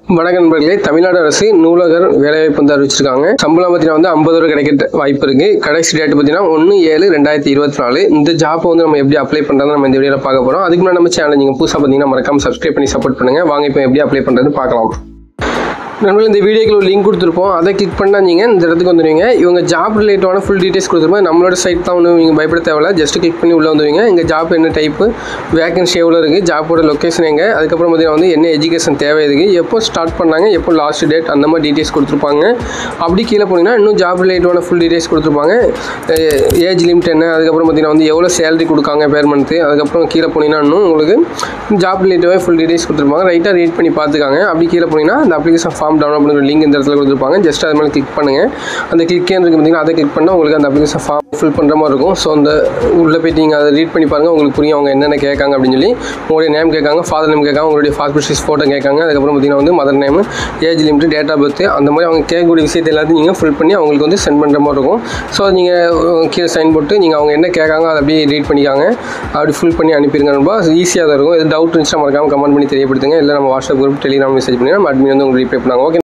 வணக்க நண்பர்களே தமிழ்நாடு அரசு நூலகர் வேலைவாய்ப்பு வந்து அறிவிச்சிருக்காங்க சம்பளம் பார்த்தீங்கன்னா வந்து ஐம்பது ரூபா கிடைக்க வாய்ப்பு இருக்கு கடைசி டேட் பார்த்தீங்கன்னா ஒன்று ஏழு ரெண்டாயிரத்தி இருபத்தி நாலு இந்த ஜாப் வந்து நம்ம எப்படி அப்ளை பண்ணுறது நம்ம இந்த வீடியோவில் பார்க்க போகிறோம் அதுக்கு முன்னாடி நம்ம சேனல் நீங்கள் புதுசாக பார்த்தீங்கன்னா மறக்காம சப்ஸ்கிரைப் பண்ணி சப்போர்ட் பண்ணுங்க வாங்க இப்போ எப்படி அப்ளை பண்ணுறதுன்னு பார்க்கலாம் நண்பர்கள் இந்த வீடியோக்கு ஒரு லிங்க் கொடுத்துருப்போம் அதை கிளிக் பண்ணால் நீங்கள் இந்த இடத்துக்கு வந்துடுவீங்க இவங்க ஜாப் ரிலேட்டடான ஃபுல் டீட்டெயில்ஸ் கொடுத்துருப்போம் நம்மளோட சைட் தான் ஒன்று நீங்கள் பயப்பட தேவையில்ல ஜஸ்ட் கிளிக் பண்ணி உள்ளே வந்துடுவீங்க இங்கே ஜாப் என்ன டைப்பு வேகன்சி எவ்வளோ இருக்குது ஜாப்போட லொக்கேஷன் எங்கே அதுக்கப்புறம் பார்த்தீங்கன்னா வந்து என்ன எஜுகேஷன் தேவை இருக்குது எப்போ ஸ்டார்ட் பண்ணாங்க எப்போ லாஸ்ட் டேட் அந்த மாதிரி டீட்டெயில்ஸ் கொடுத்துருப்பாங்க அப்படி கீழே போனீங்கன்னா இன்னும் ஜாப் ரிலேட்டடான ஃபுல் டீட்டெயில்ஸ் கொடுத்துருப்பாங்க ஏஜ் லிமிட் என்ன அதுக்கப்புறம் பார்த்தீங்கன்னா வந்து எவ்வளோ சேலரி கொடுக்காங்க பேர் மந்த்து அதுக்கப்புறம் கீழே போனீங்கன்னா இன்னும் உங்களுக்கு ஜாப் ரிலேட்டடாக ஃபுல் டீட்டெயில்ஸ் கொடுத்துருப்பாங்க ரைட்டாக ரீட் பண்ணி பார்த்துக்காங்க அப்படி கீழே போனீங்கன்னா அந்த அப்ளிகேஷன் ஃபார்ம் டவுன்லோட் பண்ணுற லிங்க் இந்த இடத்துல கொடுத்துருப்பாங்க ஜஸ்ட் அது மேலே கிளிக் பண்ணுங்கள் அந்த கிளிக் இருக்கு பார்த்தீங்கன்னா அதை கிளிக் பண்ணால் உங்களுக்கு அந்த அப்ளிகேஷன் ஃபார்ம் ஃபில் பண்ணுற மாதிரி இருக்கும் ஸோ அந்த உள்ளே போயிட்டு நீங்கள் அதை ரீட் பண்ணி பாருங்கள் உங்களுக்கு புரியும் அவங்க என்னென்ன கேட்காங்க அப்படின்னு சொல்லி உங்களுடைய நேம் கேட்காங்க ஃபாதர் நேம் கேட்காங்க உங்களுடைய பாஸ்போர்ட் சைஸ் ஃபோட்டோ கேட்காங்க அதுக்கப்புறம் பார்த்தீங்கன்னா வந்து mother name age limit date of birth அந்த மாதிரி அவங்க கேட்கக்கூடிய விஷயத்தை எல்லாத்தையும் நீங்கள் ஃபில் பண்ணி அவங்களுக்கு வந்து சென்ட் பண்ணுற மாதிரி இருக்கும் ஸோ நீங்கள் கீழே சைன் போட்டு நீங்கள் அவங்க என்ன கேட்காங்க அதை அப்படியே ரீட் பண்ணிக்காங்க அப்படி ஃபில் பண்ணி அனுப்பிடுங்க ரொம்ப ஈஸியாக தான் இருக்கும் எது டவுட் இருந்துச்சுன்னா மறக்காம கமெண்ட் பண்ணி தெரியப்படுத்துங்க இல்லை நம்ம வாட்ஸ்அப் குரூப் டெலிகிராம் மெசேஜ் பண்ணி நம்ம அட்மின் வந்து உங்களுக்கு ரீப்ளை பண்ணாங்க ஓகே